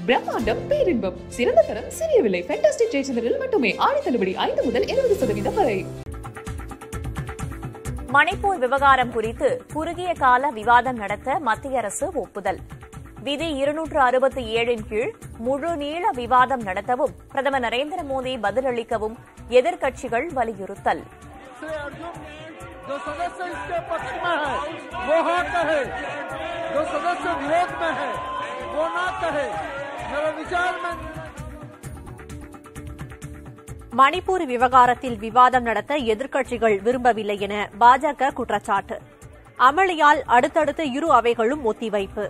பிரம்மாண்டம் பேரின்பம் சிறந்த தரம் சிறிய விலை ஃபேண்டாஸ்டிக் ஜெயச்சந்திரில் மட்டுமே ஆடி தள்ளுபடி ஐந்து முதல் இருபது சதவீதம் வரை மணிப்பூர் விவகாரம் குறித்து குறுகிய கால விவாதம் நடத்த மத்திய அரசு ஒப்புதல் விதி இருநூற்று அறுபத்தி ஏழின் கீழ் முழு நீள விவாதம் நடத்தவும் பிரதமர் நரேந்திர மோடி பதிலளிக்கவும் எதிர்க்கட்சிகள் வலியுறுத்தல் श्री अर्जुन जो सदस्य इसके पक्ष में है वो हाँ कहे जो सदस्य विरोध में है वो ना कहे मेरे विचार में மணிப்பூர் விவகாரத்தில் விவாதம் நடத்த எதிர்க்கட்சிகள் விரும்பவில்லை என பாஜக குற்றச்சாட்டு அமளியால் அடுத்தடுத்த இரு அவைகளும் ஒத்திவைப்பு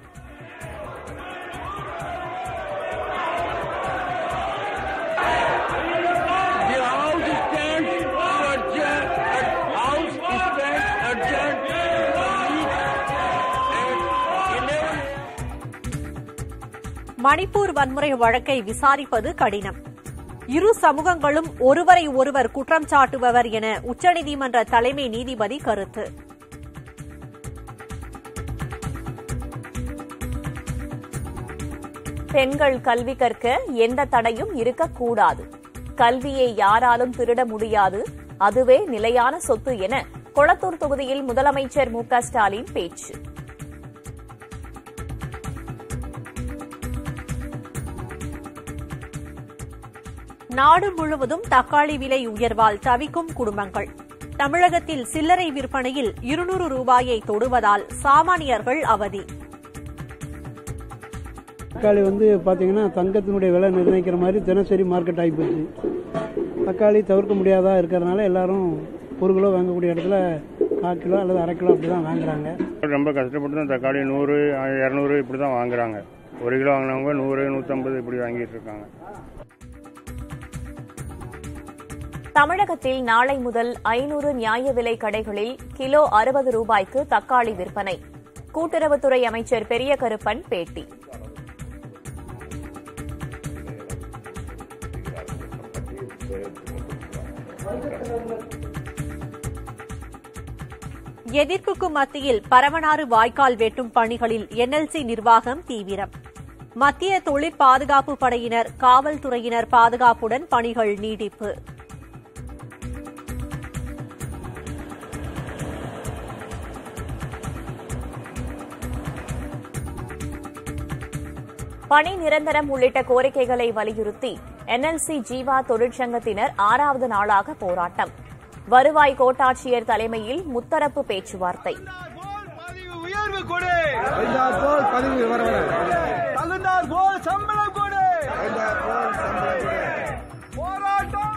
The House stands adjourned. House stands adjourned. Manipur வன்முறை வழக்கை விசாரிப்பது கடினம் இரு சமூகங்களும் ஒருவரை ஒருவர் குற்றம் சாட்டுபவர் என உச்சநீதிமன்ற தலைமை நீதிபதி கருத்து பெண்கள் கல்வி கற்க எந்த தடையும் இருக்கக்கூடாது கல்வியை யாராலும் திருட முடியாது அதுவே நிலையான சொத்து என கொளத்தூர் தொகுதியில் முதலமைச்சர் மு க ஸ்டாலின் பேச்சு நாடு முழுவதும் தக்காளி விலை உயர்வால் தவிக்கும் குடும்பங்கள் தமிழகத்தில் சில்லறை விற்பனையில் இருநூறு ரூபாயை தொடுவதால் சாமானியர்கள் அவதி தக்காளி வந்து பார்த்தீங்கன்னா தங்கத்தினுடைய விலை நிர்ணயிக்கிற மாதிரி தினசரி மார்க்கெட் ஆகிப்போச்சு தக்காளி தவிர்க்க முடியாதா இருக்கிறதுனால எல்லாரும் ஒரு கிலோ வாங்கக்கூடிய இடத்துல கால் கிலோ அல்லது அரை கிலோ அப்படி தான் வாங்குறாங்க ரொம்ப கஷ்டப்பட்டு தான் தக்காளி நூறு இரநூறு இப்படி தான் வாங்குறாங்க ஒரு கிலோ வாங்கினவங்க நூறு நூற்றம்பது இப்படி வாங்கிட்டு இருக்காங்க தமிழகத்தில் நாளை முதல் ஐநூறு நியாய விலை கடைகளில் கிலோ அறுபது ரூபாய்க்கு தக்காளி விற்பனை கூட்டுறவுத்துறை அமைச்சர் பெரிய கருப்பன் பேட்டி எதிர்ப்புக்கு மத்தியில் பரவனாறு வாய்க்கால் வெட்டும் பணிகளில் என்எல்சி நிர்வாகம் தீவிரம் மத்திய தொழிற் பாதுகாப்பு படையினர் காவல்துறையினர் பாதுகாப்புடன் பணிகள் நீடிப்பு பணி நிரந்தரம் உள்ளிட்ட கோரிக்கைகளை வலியுறுத்தி என்எல்சி ஜீவா தொழிற்சங்கத்தினர் ஆறாவது நாளாக போராட்டம் வருவாய் கோட்டாட்சியர் தலைமையில் முத்தரப்பு பேச்சுவார்த்தை உயர்வு கொடு போல் பதவி வர தகுந்தார் போல் சம்பளம் கொடு போராட்டம்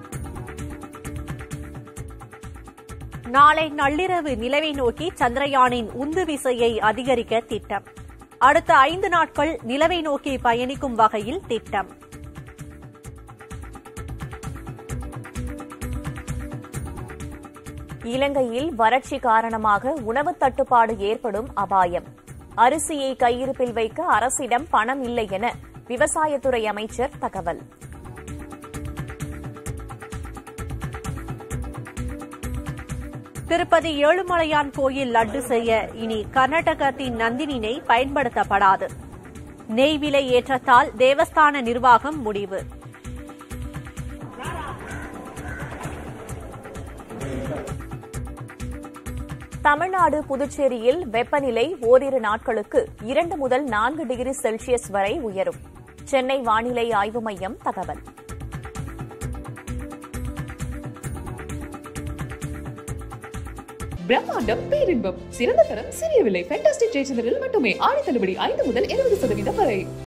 நாளை நள்ளிரவு நிலவை நோக்கி சந்திரயானின் உந்து விசையை அதிகரிக்க திட்டம் அடுத்த ஐந்து நாட்கள் நிலவை நோக்கி பயணிக்கும் வகையில் திட்டம் இலங்கையில் வறட்சி காரணமாக உணவு தட்டுப்பாடு ஏற்படும் அபாயம் அரிசியை கையிருப்பில் வைக்க அரசிடம் பணம் இல்லை என விவசாயத்துறை அமைச்சர் தகவல் திருப்பதி ஏழுமலையான் கோயில் லட்டு செய்ய இனி கர்நாடகத்தின் நந்தினி நெய் பயன்படுத்தப்படாது நெய் விலை ஏற்றத்தால் தேவஸ்தான நிர்வாகம் முடிவு தமிழ்நாடு புதுச்சேரியில் வெப்பநிலை ஓரிரு நாட்களுக்கு இரண்டு முதல் நான்கு டிகிரி செல்சியஸ் வரை உயரும் சென்னை வானிலை ஆய்வு மையம் தகவல் பிரம்மாண்டம் பேரின்பம் சிறந்த தரம் சிறிய விலை ஃபேண்டாஸ்டிக் ஜெயச்சந்திரில் மட்டுமே ஆடி தள்ளுபடி ஐந்து முதல் இருபது சதவீதம் வரை